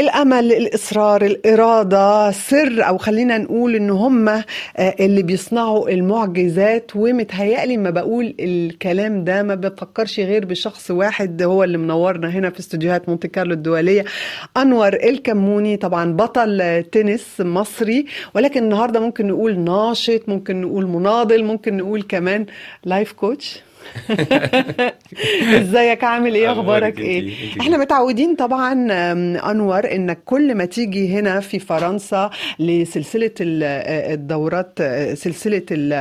الامل الاصرار الاراده سر او خلينا نقول ان هم آه، اللي بيصنعوا المعجزات ومتهيألي ما بقول الكلام ده ما بفكرش غير بشخص واحد هو اللي منورنا هنا في استوديوهات مونte كارلو الدوليه انور الكموني طبعا بطل تنس مصري ولكن النهارده ممكن نقول ناشط ممكن نقول مناضل ممكن نقول كمان لايف كوتش ازيك عامل ايه اخبارك ايه احنا متعودين طبعا انور انك كل ما تيجي هنا في فرنسا لسلسله الدورات سلسله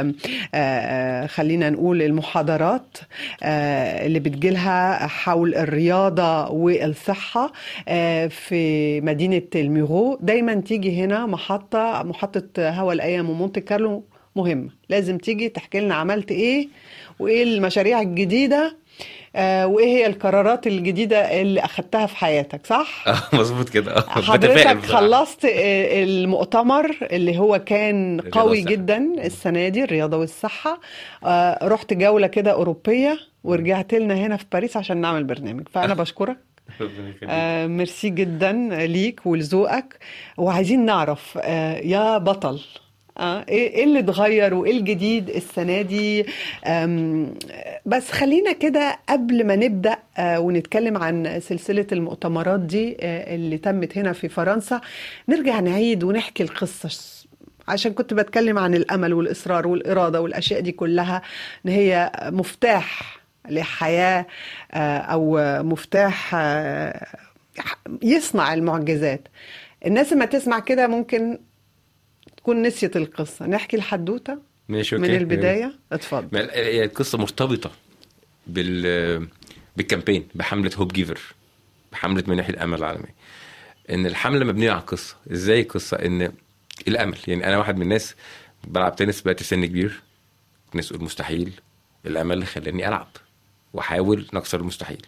خلينا نقول المحاضرات اللي بتجيلها حول الرياضه والصحه في مدينه الميغو دايما تيجي هنا محطه محطه هوا الايام ومونte كارلو مهمه لازم تيجي تحكي لنا عملت ايه وايه المشاريع الجديده آه وايه هي القرارات الجديده اللي اخدتها في حياتك صح اه مظبوط كده حضرتك خلصت المؤتمر اللي هو كان قوي جدا السنه دي الرياضه والصحه آه رحت جوله كده اوروبيه ورجعت لنا هنا في باريس عشان نعمل برنامج فانا بشكرك آه ميرسي جدا ليك ولذوقك وعايزين نعرف آه يا بطل اه ايه اللي اتغير وايه الجديد السنه دي بس خلينا كده قبل ما نبدا ونتكلم عن سلسله المؤتمرات دي اللي تمت هنا في فرنسا نرجع نعيد ونحكي القصه عشان كنت بتكلم عن الامل والاصرار والاراده والاشياء دي كلها ان هي مفتاح لحياه او مفتاح يصنع المعجزات الناس لما تسمع كده ممكن تكون نسيت القصة نحكي الحدوتة ماشي من البداية اتفضل هي القصة مرتبطة بال بالكامبين بحملة هوب جيفر بحملة منح الأمل العالمية إن الحملة مبنية على قصة إزاي القصة إن الأمل يعني أنا واحد من الناس بلعب تنس بقيت سن كبير ناس تقول مستحيل الأمل اللي خلاني ألعب وأحاول نكسر المستحيل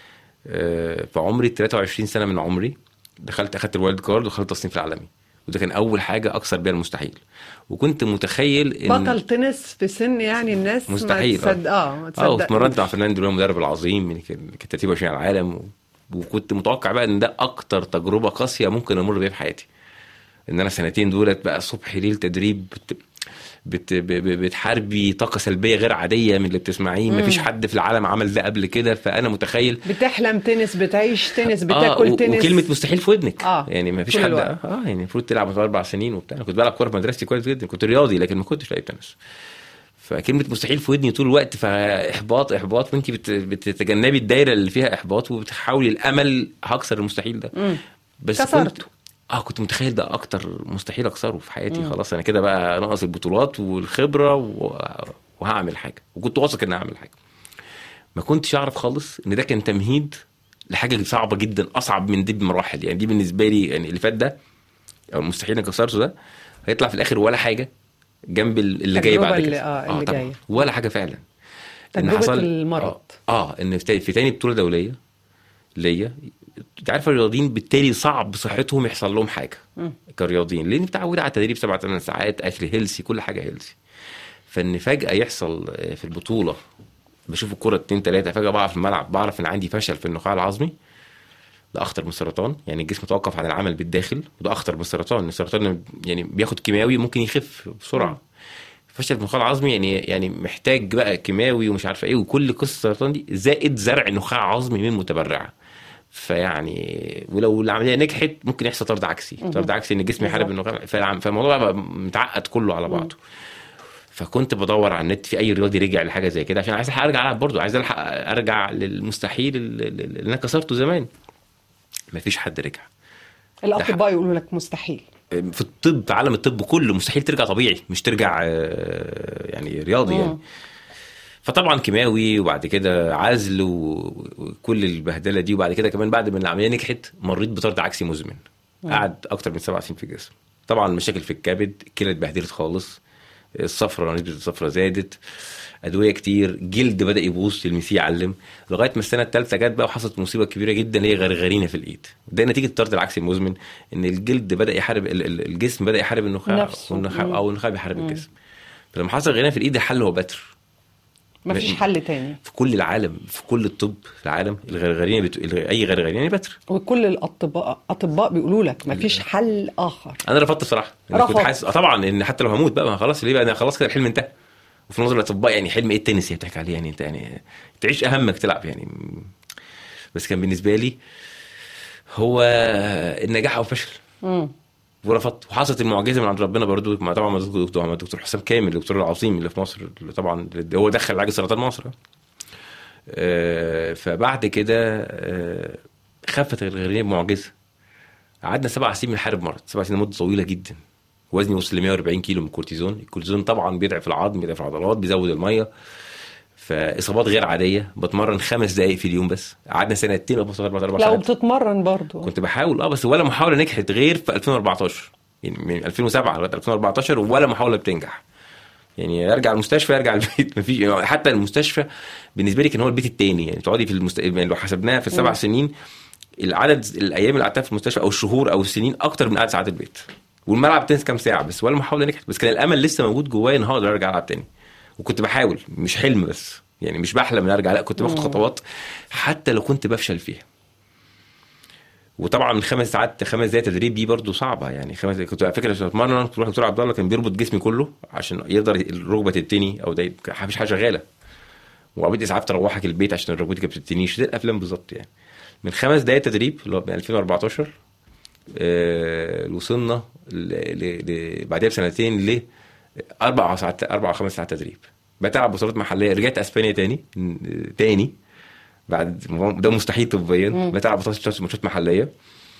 في عمري 23 سنة من عمري دخلت أخدت الوايلد كارد ودخلت التصنيف العالمي وده كان اول حاجه اكسر بيها المستحيل وكنت متخيل ان بطل تنس في سن يعني الناس مستحيل ما تصدق اه ما اه واتمرنت مع فرناندو المدرب العظيم كان ترتيب 20 على العالم و... وكنت متوقع بقى ان ده اكتر تجربه قاسيه ممكن امر بيها في حياتي ان انا سنتين دولت بقى صبح ليل تدريب بت... بت... بتحاربي طاقه سلبيه غير عاديه من اللي بتسمعيه مفيش حد في العالم عمل ده قبل كده فانا متخيل بتحلم تنس بتعيش تنس بتاكل آه تنس وكلمه مستحيل في ودنك آه يعني مفيش حد اه يعني المفروض تلعب اربع سنين وبتاع انا كنت بلعب كوره في مدرستي كويس جدا كنت رياضي لكن ما كنتش لعيب تنس فكلمه مستحيل في ودني طول الوقت فاحباط احباط وانت بت... بتتجنبي الدايره اللي فيها احباط وبتحاولي الامل هكسر المستحيل ده مم. بس كسرته كنت اه كنت متخيل ده اكتر مستحيل اكسره في حياتي مم. خلاص انا كده بقى ناقص البطولات والخبره و... وهعمل حاجه وكنت واثق اني هعمل حاجه ما كنتش اعرف خالص ان ده كان تمهيد لحاجه صعبه جدا اصعب من دي بمراحل يعني دي بالنسبه لي يعني اللي فات ده او المستحيل اللي كسرته ده هيطلع في الاخر ولا حاجه جنب اللي جاي بعد اللي كده اه اللي جاي ولا حاجه فعلا تجربه المرض اه, آه ان في تاني بطوله دوليه ليا انت عارف الرياضيين بالتالي صعب صحتهم يحصل لهم حاجه م. كرياضيين لان متعود على التدريب سبع ثمان ساعات اكل هيلسي كل حاجه هيلسي فان فجاه يحصل في البطوله بشوف الكره اتنين تلاته فجاه بقع في الملعب بعرف ان عندي فشل في النخاع العظمي ده اخطر من السرطان يعني الجسم توقف عن العمل بالداخل وده اخطر من السرطان السرطان يعني بياخد كيماوي ممكن يخف بسرعه م. فشل في النخاع العظمي يعني يعني محتاج بقى كيماوي ومش عارفه ايه وكل قصه السرطان دي زائد زرع نخاع عظمي من متبرعه فيعني ولو العمليه نجحت ممكن يحصل طرد عكسي طرد عكسي ان الجسم يحارب النخاع فالموضوع بقى متعقد كله على بعضه فكنت بدور على النت في اي رياضي رجع لحاجه زي كده عشان عايز الحق ارجع العب برضه عايز الحق ارجع للمستحيل اللي انا كسرته زمان مفيش حد رجع الاطباء يقولوا لك مستحيل في الطب في عالم الطب كله مستحيل ترجع طبيعي مش ترجع يعني رياضي مم. يعني فطبعا كيماوي وبعد كده عزل وكل البهدله دي وبعد كده كمان بعد ما العمليه نجحت مريت بطرد عكسي مزمن قعد اكتر من سبع سنين في الجسم طبعا المشاكل في الكبد الكلى اتبهدلت خالص الصفرة نسبة الصفرة زادت أدوية كتير جلد بدأ يبوظ تلميذي يعلم لغاية ما السنة الثالثة جت بقى وحصلت مصيبة كبيرة جدا اللي هي غرغرينة في الإيد ده نتيجة الطرد العكسي المزمن إن الجلد بدأ يحارب الجسم بدأ يحارب النخاع نفسه. والنخاع مم. أو النخاع بيحارب الجسم فلما حصل غرغرينة في الإيد الحل هو بتر مفيش حل تاني في كل العالم في كل الطب في العالم الغرغريني بت... الغ- اي غرغريني بتر وكل الاطباء اطباء بيقولوا لك مفيش حل اخر انا رفضت بصراحه انا كنت رفضت. حاسس آه طبعا ان حتى لو هموت بقى ما خلاص ليه بقى انا خلاص كده الحلم انتهى وفي نظر الاطباء يعني حلم ايه التنس اللي بتحكي عليه يعني انت يعني تعيش اهمك تلعب يعني بس كان بالنسبه لي هو النجاح او الفشل مم. ورفضت وحصلت المعجزه من عند ربنا برضو مع طبعا مع الدكتور مع الدكتور حسام كامل الدكتور العظيم اللي في مصر اللي طبعا اللي هو دخل علاج سرطان مصر آه، فبعد كده آه، خفت الغرغرينيه بمعجزه قعدنا سبع سنين بنحارب مرض سبع سنين مده طويله جدا وزني وصل ل 140 كيلو من الكورتيزون الكورتيزون طبعا بيضعف العظم بيضعف العضلات بيزود الميه فاصابات غير عاديه بتمرن خمس دقائق في اليوم بس قعدنا سنتين ابص اربع اربع لو ساعات بتتمرن برضو كنت بحاول اه بس ولا محاوله نجحت غير في 2014 يعني من 2007 لغايه 2014 ولا محاوله بتنجح يعني ارجع المستشفى ارجع البيت مفيش يعني حتى المستشفى بالنسبه لي كان هو البيت التاني يعني تقعدي في المست... يعني لو حسبناها في السبع سنين العدد الايام اللي قعدتها في المستشفى او الشهور او السنين اكتر من عدد ساعات البيت والملعب تنس كام ساعه بس ولا محاوله نجحت بس كان الامل لسه موجود جوايا ان هقدر ارجع العب تاني وكنت بحاول مش حلم بس يعني مش بحلم ان ارجع لا كنت باخد خطوات حتى لو كنت بفشل فيها وطبعا خمس ساعات خمس دقايق تدريب دي برضو صعبه يعني خمس كنت على فكره عشان اتمرن تروح دكتور عبد الله كان بيربط جسمي كله عشان يقدر الركبه تتني او ده مفيش حاجه شغاله وعبيد اسعاف تروحك البيت عشان الركبتك ما بتتنيش زي الافلام بالظبط يعني من خمس دقايق تدريب اللي هو من 2014 آه وصلنا ل... ل... ل... بعدها بسنتين ل اربع ساعات اربع خمس ساعات تدريب بتلعب بطولات محليه رجعت اسبانيا تاني تاني بعد ده مستحيل طبيا بتلعب بطولات ماتشات محليه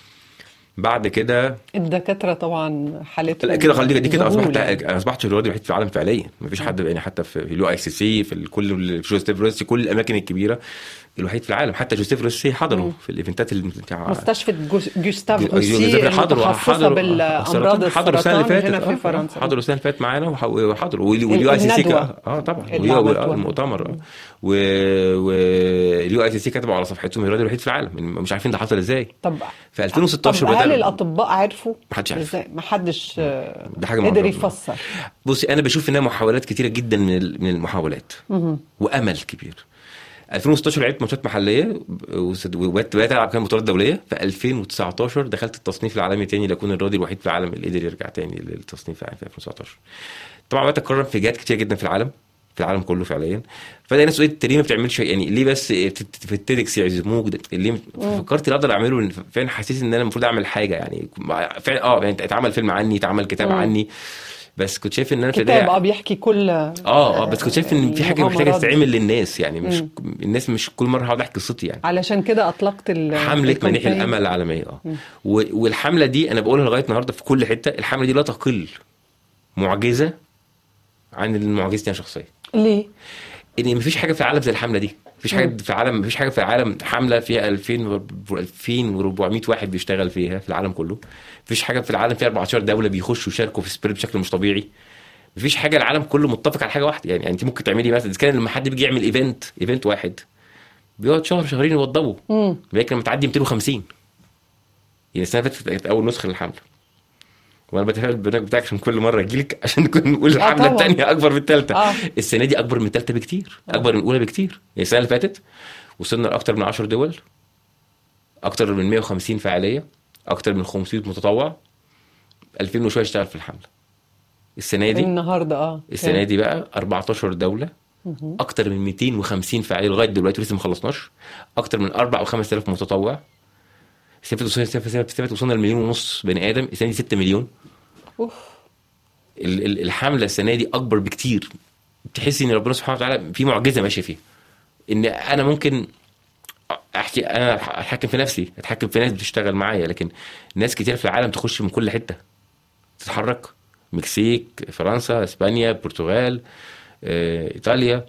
بعد كده الدكاتره طبعا حالتهم لا كده خلي دي كده اصبحت ذهول يعني. اصبحت الرياضي الوحيد في العالم فعليا مفيش حد يعني حتى في اليو اي سي سي في ال- كل في جوزيف روسي كل الاماكن الكبيره الوحيد في العالم حتى جوزيف روسي حضروا في الايفنتات اللي بتاع مستشفى جوس- جوستاف جو- روسي جوزيف حضروا المتخصصه حضروا بالامراض حضروا السنه اللي السرطان فاتت هنا آه، في فرنسا حضروا السنه اللي فاتت معانا وح- وحضروا واليو اي سي سي الندوة اه طبعا اللي واليو- عملتوها. المؤتمر آه. واليو اي سي سي كتبوا على صفحتهم الرياضي الوحيد في العالم مش عارفين ده حصل ازاي طب في 2016 طب هل بدأنا- الاطباء عرفوا محدش عارف. ازاي محدش آه، ده حاجة من قدر ربنا. يفسر بصي انا بشوف انها محاولات كتيره جدا من ال- من المحاولات وامل كبير 2016 لعبت ماتشات محليه وسد- وبقيت بقيت العب كمان بطولات دوليه في 2019 دخلت التصنيف العالمي تاني لاكون الرياضي الوحيد في العالم اللي قدر يرجع تاني للتصنيف العالمي في 2019 طبعا بقيت اتكرم في جهات كتير جدا في العالم في العالم كله فعليا فده ناس قلت ليه ما بتعملش يعني ليه بس في في التيدكس يعزموك ده- ليه فكرت اللي اقدر اعمله إن فعلا حسيت ان انا المفروض اعمل حاجه يعني فعلا اه يعني اتعمل فيلم عني اتعمل كتاب عني بس كنت شايف ان انا في كتاب البداية- اه بيحكي كل اه اه بس كنت شايف ان في حاجه محتاجه المغامرات دي. تتعمل للناس يعني مش الناس مش كل مره هقعد احكي قصتي يعني علشان كده اطلقت ال حمله منيح الكامبين. الامل العالميه اه و- والحمله دي انا بقولها لغايه النهارده في كل حته الحمله دي لا تقل معجزه عن المعجزتي انا شخصيا ليه؟ ان مفيش حاجه في العالم زي الحمله دي مفيش حاجه في العالم مفيش حاجه في العالم حمله فيها 2000 و 2400 واحد بيشتغل فيها في العالم كله مفيش حاجه في العالم فيها 14 دوله بيخشوا يشاركوا في سبيريت بشكل مش طبيعي مفيش حاجه العالم كله متفق على حاجه واحده يعني انت ممكن تعملي مثلا اذا كان لما حد بيجي يعمل ايفنت ايفنت واحد بيقعد شهر شهرين يوضبه لكن لما تعدي 250 يعني السنه اللي فاتت كانت اول نسخه للحمله وانا بتفائل بالبرنامج بتاعك عشان كل مره اجي لك عشان نكون نقول الحمله طبعاً. الثانيه اكبر من الثالثه آه. السنه دي اكبر من الثالثه بكتير اكبر من الاولى بكتير يعني السنه اللي فاتت وصلنا لاكثر من 10 دول اكثر من 150 فعاليه اكثر من 500 متطوع 2000 وشويه اشتغل في الحمله السنه دي النهارده اه السنه دي بقى 14 دوله اكتر من 250 فعاليه لغايه دلوقتي لسه ما خلصناش اكتر من 4 او 5000 متطوع السنه اللي فاتت وصلنا السنة اللي فاتت وصلنا لمليون ونص بني ادم السنه دي 6 مليون اوف ال- ال- الحمله السنه دي اكبر بكتير تحسي ان ربنا سبحانه وتعالى في معجزه ماشيه فيها ان انا ممكن احكي انا اتحكم في نفسي اتحكم في ناس بتشتغل معايا لكن ناس كتير في العالم تخش من كل حته تتحرك مكسيك فرنسا اسبانيا البرتغال آه، ايطاليا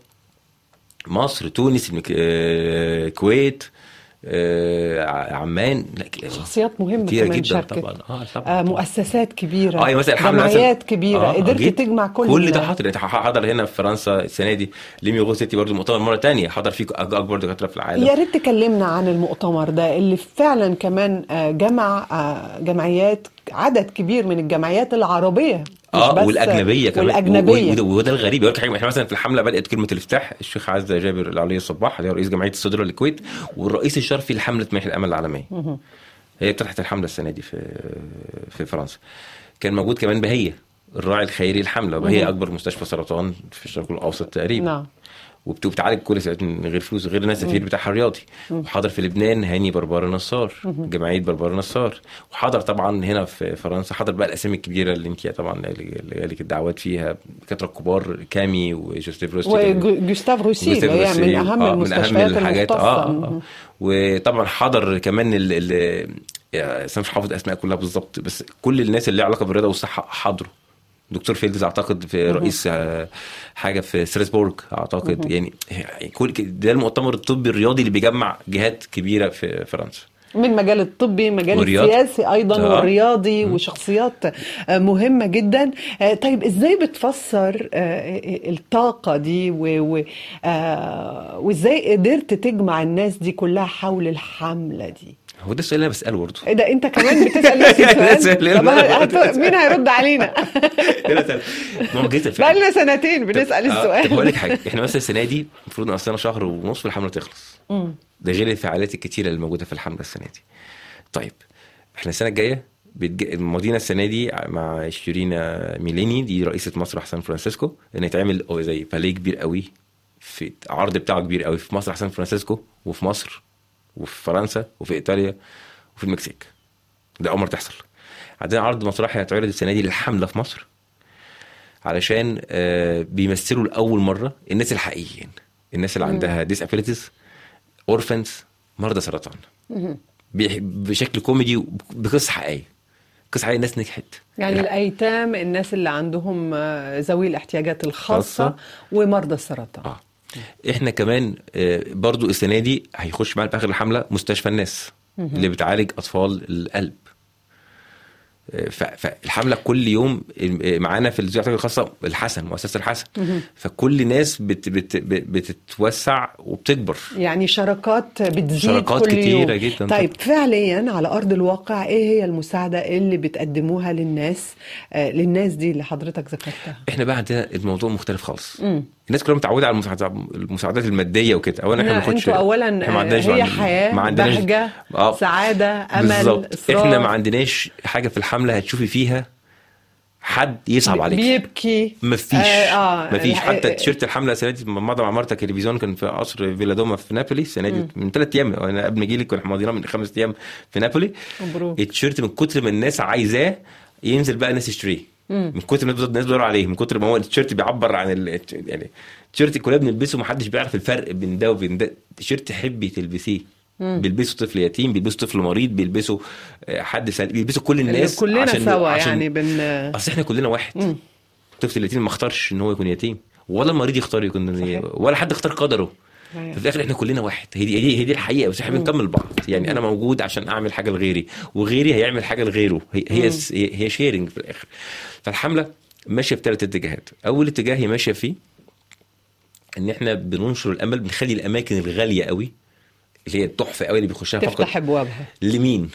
مصر تونس المك... آه، الكويت آه، ع- عمان لا، شخصيات مهمه كتيرة كمان جدا شاركت طبعا اه طبعا آه مؤسسات كبيره اه يعني مثلا الحمله مثلا- جمعيات كبيره آه، قدرت جدا. تجمع كل كل ده حاضر يعني حضر هنا في فرنسا السنه دي ليميو سيتي برضه مؤتمر مره تانية حضر فيه أك- اكبر دكاتره في العالم يا ريت تكلمنا عن المؤتمر ده اللي فعلا كمان آه، جمع آه، جمعيات عدد كبير من الجمعيات العربيه مش اه بس- والاجنبيه كمان والاجنبيه وده, وده الغريب يقول لك حاجه احنا مثلا في الحمله بدات كلمه الافتتاح الشيخ عزه جابر العلي الصباح اللي هو رئيس جمعيه الصدر الكويت والرئيس الشرفي لحمله منح الامل العالميه هي افتتحت الحمله السنه دي في في فرنسا كان موجود كمان بهيه الراعي الخيري للحمله وبهيه اكبر مستشفى سرطان في الشرق الاوسط تقريبا نعم وبت- وبتعالج كل ساعات من غير فلوس غير الناس السفير بتاعها الرياضي وحضر في لبنان هاني بربار نصار جمعيه بربار نصار وحضر طبعا هنا في فرنسا حضر بقى الاسامي الكبيره اللي انت طبعا اللي جالك الدعوات فيها الدكاتره الكبار كامي وجوستيف روستي وجوستاف روسي جوستيف اللي هي من روسي، اهم آه، المستشفيات الحاجات المختصه اه, آه. وطبعا حضر كمان ال ال يعني بس أنا مش حافظ اسماء كلها بالظبط بس كل الناس اللي لها علاقه بالرياضه والصحه حضروا دكتور فيلدز اعتقد في رئيس آه، حاجه في ستراسبورغ اعتقد يعني يعني كل ده المؤتمر الطبي الرياضي اللي بيجمع جهات كبيره في فرنسا من مجال الطبي مجال والرياضي. السياسي ايضا آه. والرياضي وشخصيات آه، مهمه جدا آه، طيب ازاي بتفسر آه، الطاقه دي و- و- آه، وازاي قدرت تجمع الناس دي كلها حول الحمله دي هو ده السؤال اللي انا بساله برضه ايه ده انت كمان بتسال نفس السؤال سؤال. طب هت- مين هيرد علينا معجزه بقى لنا سنتين بنسال آه، طب هقول السؤال لك حاجه احنا مثلا السنه دي المفروض ناقص لنا شهر ونص والحمله تخلص مم. ده غير الفعاليات الكتيره اللي موجوده في الحمله السنه دي طيب احنا السنه الجايه بتج... المدينه السنه دي مع شيرينا ميليني دي رئيسه مسرح سان فرانسيسكو ان يتعمل أو زي باليه كبير قوي في عرض بتاعه كبير قوي في مسرح سان فرانسيسكو وفي مصر وفي فرنسا وفي ايطاليا وفي المكسيك ده اول مره تحصل عندنا عرض مسرحي هيتعرض السنه دي للحمله في مصر علشان آه، بيمثلوا لاول مره الناس الحقيقيين الناس اللي عندها ديس ابيليتيز اورفنز مرضى سرطان بيح- بشكل كوميدي بقصه حقيقيه قصه حقيقيه الناس نجحت يعني الايتام الناس اللي عندهم آه، ذوي الاحتياجات الخاصه خاصة. ومرضى السرطان اه احنا كمان آه، برضو السنه دي هيخش معانا في اخر الحمله مستشفى الناس اللي بتعالج اطفال القلب آه، ف- فالحمله كل يوم آه، معانا في الزيارات الخاصه الحسن مؤسسه الحسن فكل ناس بت بت بت بتتوسع وبتكبر يعني شراكات بتزيد شراكات كل يوم كتيرة جداً طيب فعليا على ارض الواقع ايه هي المساعده اللي بتقدموها للناس آه للناس دي اللي حضرتك ذكرتها احنا بقى عندنا الموضوع مختلف خالص مم. الناس كلها متعوده على المساعدات المساعدات الماديه وكده اولا احنا ما لا، بناخدش انتوا اولا احنا ما عندناش هي ما حياه ما عندناش بهجه آه، سعاده امل بالظبط اصرار احنا ما عندناش حاجه في الحمله هتشوفي فيها حد يصعب عليك بيبكي مفيش آه، آه، مفيش الح- حتى تيشيرت الحمله السنه دي لما مضى مع مرتا تلفزيون كان في قصر فيلادوما في نابولي السنه دي من ثلاث ايام انا قبل ما اجي لك كنا ماضيين من خمس ايام في نابولي مبروك التيشيرت من كتر ما الناس عايزاه ينزل بقى الناس تشتريه من كتر ما الناس بتدور عليه من كتر ما هو التيشيرت بيعبر عن ال... يعني التيشيرت كلنا بنلبسه محدش بيعرف الفرق بين ده وبين ده تيشيرت تحبي تلبسيه بيلبسه طفل يتيم بيلبسه طفل مريض بيلبسه آه، حد سل... بيلبسه كل الناس كلنا عشان سوا عشان يعني بن اصل احنا كلنا واحد مم. الطفل اليتيم ما اختارش ان هو يكون يتيم ولا المريض يختار يكون صحيح. ولا حد اختار قدره أيوة. ففي الاخر احنا كلنا واحد هي دي هي دي, هي دي الحقيقه بس احنا بنكمل بعض يعني انا موجود عشان اعمل حاجه لغيري وغيري هيعمل حاجه لغيره هي هي هي, هي شيرنج في الاخر فالحمله ماشيه في ثلاث اتجاهات اول اتجاه هي ماشيه فيه ان احنا بننشر الامل بنخلي الاماكن الغاليه قوي اللي هي التحفه قوي اللي بيخشها فقط تفتح ابوابها لمين؟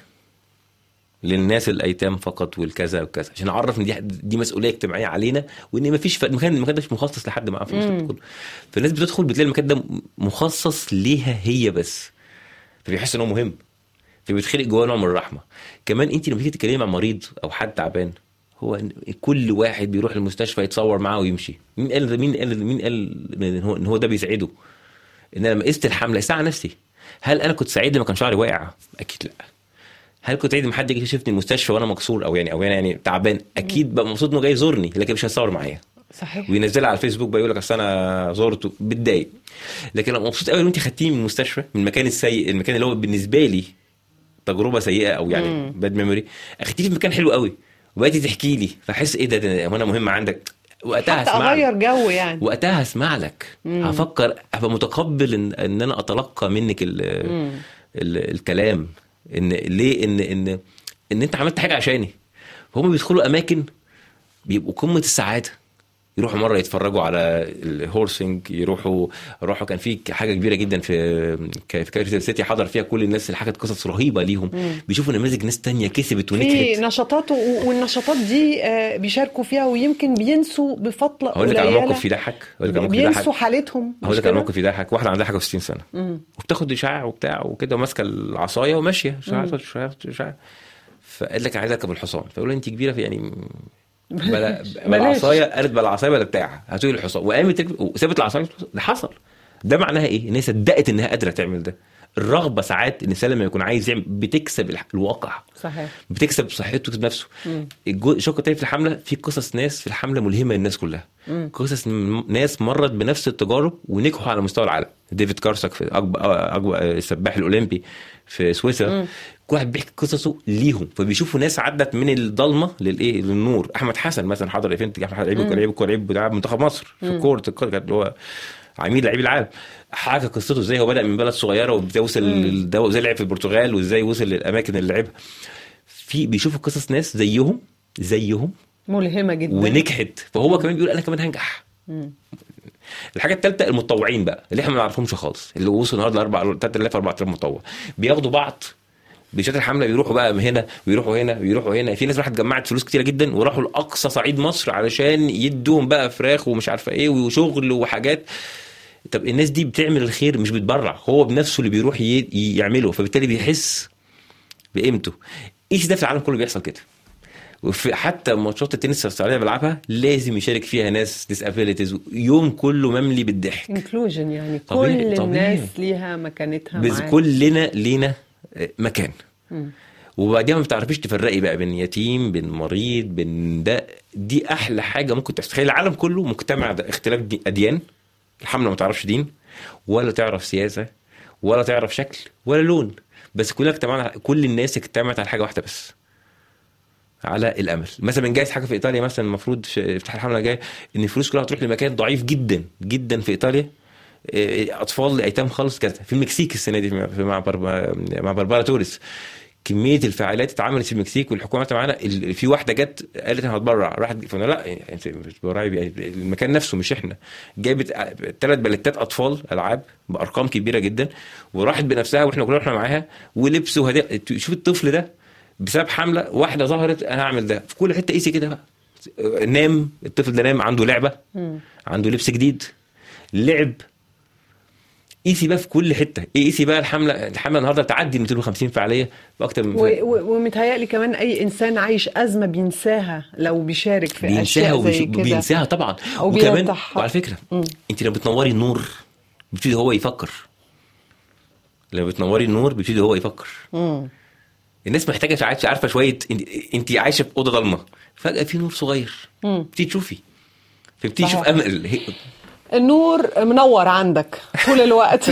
للناس الايتام فقط والكذا وكذا عشان اعرف ان دي دي مسؤوليه اجتماعيه علينا وان ما فيش المكان المكان ده مش مخصص لحد معاه فلوس كله فالناس بتدخل بتلاقي المكان ده مخصص ليها هي بس فبيحس ان هو مهم فبيتخلق جواه نوع من الرحمه كمان انت لما تيجي تتكلمي مع مريض او حد تعبان هو إن كل واحد بيروح المستشفى يتصور معاه ويمشي مين قال مين قال مين قال ان هو ان هو ده بيسعده ان انا لما قست الحمله قستها على نفسي هل انا كنت سعيد لما كان شعري واقع اكيد لا هل كنت سعيد لما حد يجي يشوفني المستشفى وانا مكسور او يعني او انا يعني تعبان اكيد بقى مبسوط انه جاي يزورني لكن مش هيصور معايا صحيح وينزلها على الفيسبوك بقى يقول لك اصل انا زرته بتضايق لكن انا مبسوط قوي ان انت خدتيني من المستشفى من المكان السيء المكان اللي هو بالنسبه لي تجربه سيئه او يعني باد ميموري اخدتيه في مكان حلو قوي وبقيتي تحكي لي فاحس ايه ده, ده هو انا مهم عندك وقتها حتى هسمع لك. اغير جو يعني وقتها هسمع لك هفكر ابقى متقبل ان, إن انا اتلقى منك ال ال الكلام ان ليه ان ان ان انت عملت حاجه عشاني هم بيدخلوا اماكن بيبقوا قمه السعاده يروحوا مره يتفرجوا على الهورسنج يروحوا راحوا كان في حاجه كبيره جدا في في كايرو سيتي حضر فيها كل الناس اللي حكت قصص رهيبه ليهم بيشوفوا نماذج ناس تانية كسبت في ونجحت نشاطات و- والنشاطات دي آه، بيشاركوا فيها ويمكن بينسوا بفترة هقول لك على قليلة موقف يضحك هقول لك على موقف يضحك بينسوا حالتهم هقول مش لك على كده؟ موقف يضحك واحده عندها حاجه و60 سنه مم. وبتاخد اشعاع وبتاع وكده وماسكه العصايه وماشيه اشعاع اشعاع اشعاع فقال لك عايز اركب الحصان فيقول له انت كبيره في يعني بلا بلا بلاش. العصايه قالت بلا العصايه بلا بتاع هاتوا لي الحصان وقامت تركب وسابت العصايه ده حصل ده معناها ايه؟ ان هي صدقت انها قادره تعمل ده الرغبه ساعات الانسان لما يكون عايز يعمل بتكسب الح- الواقع صحيح بتكسب صحته وتكسب نفسه مم. الجو- الشق التاني في الحمله في قصص ناس في الحمله ملهمه للناس كلها مم. قصص م- ناس مرت بنفس التجارب ونجحوا على مستوى العالم ديفيد كارساك في اكبر اكبر السباح الاولمبي في سويسرا كل واحد بيحكي قصصه ليهم فبيشوفوا ناس عدت من الضلمه للايه للنور احمد حسن مثلا حضر ايفنت احمد حسن لعيب كان لعيب لعيب بتاع منتخب مصر في كوره القدم كان اللي هو عميد لعيب العالم حكى قصته ازاي هو بدا من بلد صغيره وازاي وصل للدو- وازاي لعب في البرتغال وازاي وصل للاماكن اللي لعبها في بيشوفوا قصص ناس زيهم زيهم ملهمة جدا ونجحت فهو كمان بيقول انا كمان هنجح مم. الحاجه الثالثه المتطوعين بقى اللي احنا ما نعرفهمش خالص اللي وصلوا النهارده 4 3000 4000 متطوع بياخدوا بعض بشات الحمله بيروحوا بقى هنا ويروحوا هنا ويروحوا هنا في ناس راحت جمعت فلوس كتيره جدا وراحوا لاقصى صعيد مصر علشان يدوهم بقى فراخ ومش عارفه ايه وشغل وحاجات طب الناس دي بتعمل الخير مش بتبرع هو بنفسه اللي بيروح ي- يعمله فبالتالي بيحس بقيمته ايش ده في العالم كله بيحصل كده وفي حتى ماتشات التنس السعوديه بلعبها لازم يشارك فيها ناس ديسابيليتيز يوم كله مملي بالضحك انكلوجن يعني طبيعي- كل طبيعي. الناس ليها مكانتها بس معاك. كلنا لينا مكان مم. وبعدين ما بتعرفيش تفرقي بقى بين يتيم بين مريض بين ده دي احلى حاجه ممكن تحصل تخيل العالم كله مجتمع ده اختلاف دي اديان الحمله ما تعرفش دين ولا تعرف سياسه ولا تعرف شكل ولا لون بس كلنا اجتمعنا كل الناس اجتمعت على حاجه واحده بس على الامل مثلا جايز حاجه في ايطاليا مثلا المفروض في افتتاح الحمله الجايه ان الفلوس كلها هتروح لمكان ضعيف جدا جدا في ايطاليا إيه، اطفال ايتام خالص كذا في المكسيك السنه دي في- مع بربا مع بربارا توريس كميه الفعاليات اتعملت في المكسيك والحكومه معانا ال- في واحده جت قالت انا هتبرع راحت فانا لا انت مش بتبرعي بيه، المكان نفسه مش احنا جابت ثلاث بلتات اطفال العاب بارقام كبيره جدا وراحت بنفسها واحنا كلنا رحنا معاها ولبس وهدايا شوف الطفل ده بسبب حمله واحده ظهرت انا هعمل ده في كل حته قيسي كده بقى نام الطفل ده نام عنده لعبه مم. عنده لبس جديد لعب قيسي بقى في كل حته ايه قيسي بقى الحمله الحمله النهارده تعدي 250 فعاليه باكتر من و- و- ومتهيألي كمان أي إنسان عايش أزمة بينساها لو بيشارك في بينساها أشياء وبيش... زي كده بينساها طبعا أو وكمان بيرتاح. وعلى فكره مم. انت لما بتنوري النور بيبتدي هو يفكر لما بتنوري النور بيبتدي هو يفكر مم. الناس محتاجه مش عارفه عارفه شويه انت, انت عايشه في اوضه ضلمه فجاه في نور صغير مم. بتبتدي تشوفي فبتبتدي تشوف صحيح. امل هي- النور منور عندك طول الوقت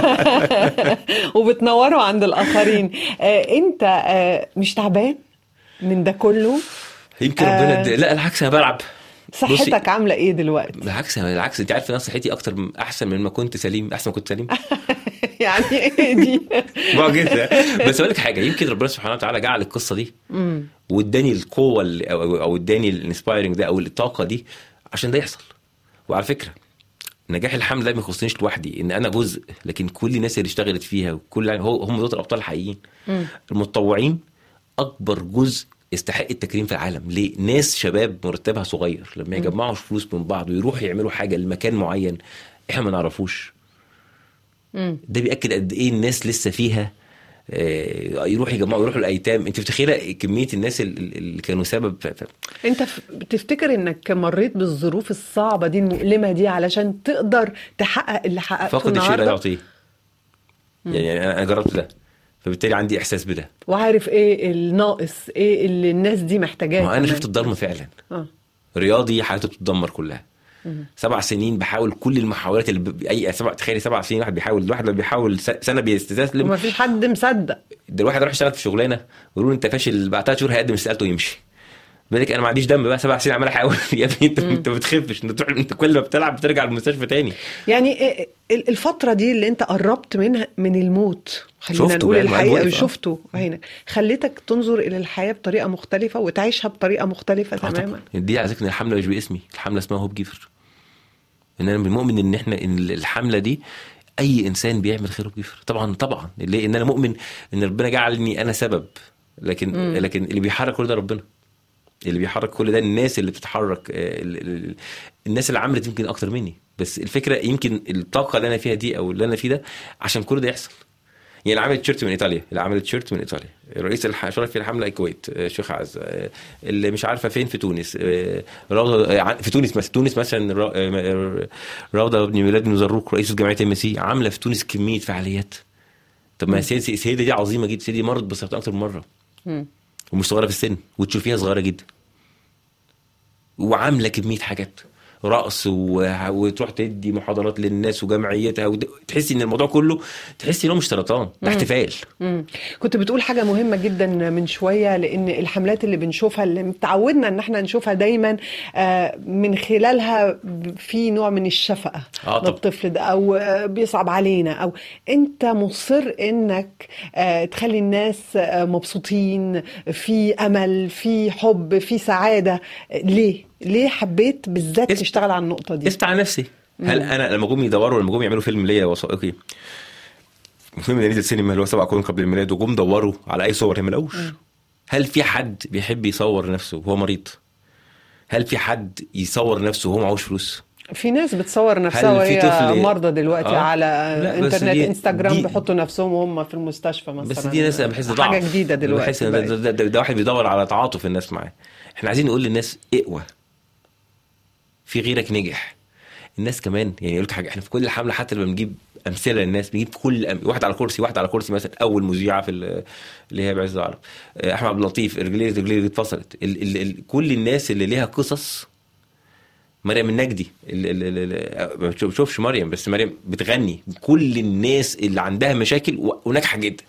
وبتنوره عند الآخرين آه، أنت آه، مش تعبان من ده كله يمكن آه. ربنا آه. لا العكس انا بلعب بصي، صحتك عاملة إيه دلوقتي بالعكس أنا بالعكس انت عارف ان انا صحتي اكتر من احسن من ما كنت سليم احسن ما كنت سليم يعني إيه دي معجزه بس اقول لك حاجه يمكن ربنا سبحانه وتعالى جعل القصه دي مم. واداني القوه اللي او أو- او اداني الانسبايرنج ده او الطاقه دي عشان ده يحصل وعلى فكره نجاح الحمله ده ما يخصنيش لوحدي ان انا جزء لكن كل الناس اللي اشتغلت فيها وكل هو هم دول الابطال الحقيقيين مم. المتطوعين اكبر جزء يستحق التكريم في العالم ليه ناس شباب مرتبها صغير لما يجمعوا فلوس من بعض ويروحوا يعملوا حاجه لمكان معين احنا ما نعرفوش مم. ده بياكد قد ايه الناس لسه فيها آه، يروحوا يجمعوا يروحوا الايتام انت متخيله كميه الناس ال- ال- اللي كانوا سبب ف... ف... انت ف- بتفتكر انك مريت بالظروف الصعبة دي المؤلمة دي علشان تقدر تحقق اللي حققته فقد الشيء لا النهارده يعطيه يعني انا أنا جربت ده فبالتالي عندي احساس بده وعارف ايه الناقص ايه اللي الناس دي محتاجاه ما انا كمان. شفت الضلمه فعلا اه رياضي حياته بتدمر كلها سبع سنين بحاول كل المحاولات اللي ب... اي سبع تخيلي سبع سنين واحد بيحاول الواحد لما بيحاول س- سنه بيستسلم وما فيش حد مصدق ده الواحد راح يشتغل في شغلانه ويقولوا له انت فاشل بعد ثلاث شهور هيقدم استقالته ويمشي بالك انا ما عنديش دم بقى سبع سنين عمال احاول يا ابني انت انت ما بتخفش انت تروح انت كل ما بتلعب بترجع المستشفى تاني يعني إيه- ال- الفترة دي اللي انت قربت منها من الموت خلينا شفته نقول بقى، الواحد الحقيقة واقف، آه. شفته هنا خلتك تنظر إلى الحياة بطريقة مختلفة وتعيشها بطريقة مختلفة آه تماما طبعا دي على ذكر ان الحمله مش باسمي الحمله اسمها هوب جيفر ان انا مؤمن ان احنا ان الحمله دي اي انسان بيعمل خير هوب جيفر طبعا طبعا ليه ان انا مؤمن ان ربنا جعلني انا سبب لكن مم. لكن اللي بيحرك كل ده ربنا اللي بيحرك كل ده الناس اللي بتتحرك آه، ال- ال- الناس اللي عملت يمكن اكتر مني بس الفكره يمكن الطاقه اللي انا فيها دي او اللي انا فيه ده عشان كل ده يحصل يعني اللي عملت تيشيرت من ايطاليا اللي عملت تيشيرت من ايطاليا رئيس الشرف في الحمله الكويت آه، شيخ عز آه، اللي مش عارفه فين في تونس آه، روضه آه، عن- في تونس مثلا تونس مثلا را- آه، روضه بن ميلاد بن زروق رئيس جمعيه ام سي عامله في تونس كميه فعاليات طب ما سيدي سيدي دي عظيمه جدا سيدي مرض بسرطان اكتر من مره مم. ومش صغيره في السن وتشوفيها صغيره جدا وعامله كميه حاجات رقص و... وتروح تدي محاضرات للناس وجمعيتها ود... تحسي ان الموضوع كله تحسي ان هو مش سرطان ده احتفال مم. كنت بتقول حاجة مهمة جدا من شوية لأن الحملات اللي بنشوفها اللي متعودنا إن احنا نشوفها دايما آه، من خلالها ب- في نوع من الشفقة آه طبعا. للطفل ده أو آه، بيصعب علينا أو أنت مصر إنك آه، تخلي الناس آه، مبسوطين في أمل في حب في سعادة آه، ليه؟ ليه حبيت بالذات اسم- تشتغل على النقطة دي؟ قست على نفسي هل انا لما جم يدوروا لما جم يعملوا فيلم ليا وثائقي الفيلم اللي نزل سينما اللي هو سبع قرون قبل الميلاد وجم دوروا على اي صور هي ما لقوش هل في حد بيحب يصور نفسه وهو مريض؟ هل في حد يصور نفسه وهو معهوش فلوس؟ في ناس بتصور نفسها هل في وهي طفل- مرضى دلوقتي آه. على لا، بس انترنت دي- انستجرام دي- بيحطوا نفسهم وهم في المستشفى مثلا بس دي ناس انا بحس ضعف حاجه جديده دلوقتي بحس إن ده, بقت. ده, ده, ده واحد بيدور على تعاطف الناس معاه احنا عايزين نقول للناس اقوى في غيرك نجح الناس كمان يعني قلت حاجه احنا في كل حمله حتى لما بنجيب امثله للناس بنجيب كل أم... واحد على كرسي واحد على كرسي مثلا اول مذيعه في ال- اللي هي بعز العرب آه، احمد عبد اللطيف رجليه رجليه اتفصلت ال... ال... ال... كل الناس اللي ليها قصص مريم النجدي ال- ال- ال- ال- ما بتشوفش مريم بس مريم بتغني كل الناس اللي عندها مشاكل و- وناجحه جدا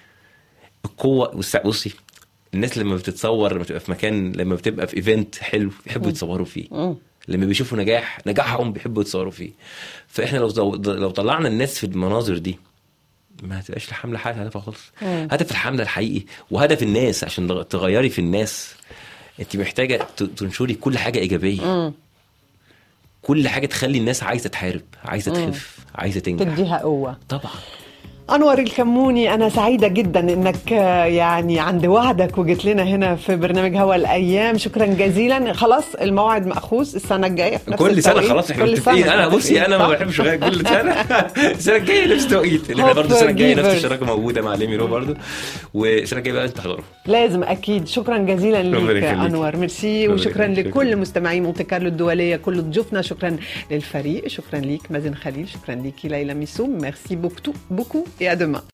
القوه والس- بصي الناس لما بتتصور لما تبقى في مكان لما بتبقى في ايفنت حلو بيحبوا يتصوروا فيه مم. لما بيشوفوا نجاح نجاحهم بيحبوا يتصوروا فيه فاحنا لو لو طلعنا الناس في المناظر دي ما هتبقاش الحمله حاجه هدفها خالص مم. هدف الحمله الحقيقي وهدف الناس عشان تغيري في الناس انت محتاجه ت- تنشري كل حاجه ايجابيه مم. كل حاجه تخلي الناس عايزه تحارب عايزه تخف عايزه تنجح تديها قوه طبعا انور الكموني انا سعيده جدا انك آه، يعني عند وعدك وجيت لنا هنا في برنامج هوا الايام شكرا جزيلا خلاص الموعد ماخوذ السنه الجايه في نفس كل سنه التوقيت. خلاص احنا كل متفقين سنة انا بصي انا ما صح؟ بحبش غير كل سنه السنه الجايه نفس التوقيت اللي احنا Hope برضه السنه الجايه نفس Givers. الشراكه موجوده مع ليميرو برضه والسنه الجايه بقى انت تحضروا لازم اكيد شكرا جزيلا ربنا ليك يخليك. انور ميرسي ربنا وشكرا يخليك. لكل شكراً. مستمعي مونte كارلو الدوليه كل ضيوفنا شكرا للفريق شكرا ليك مازن خليل شكرا ليكي ليلى ميسوم ميرسي بوكو بوكو et à demain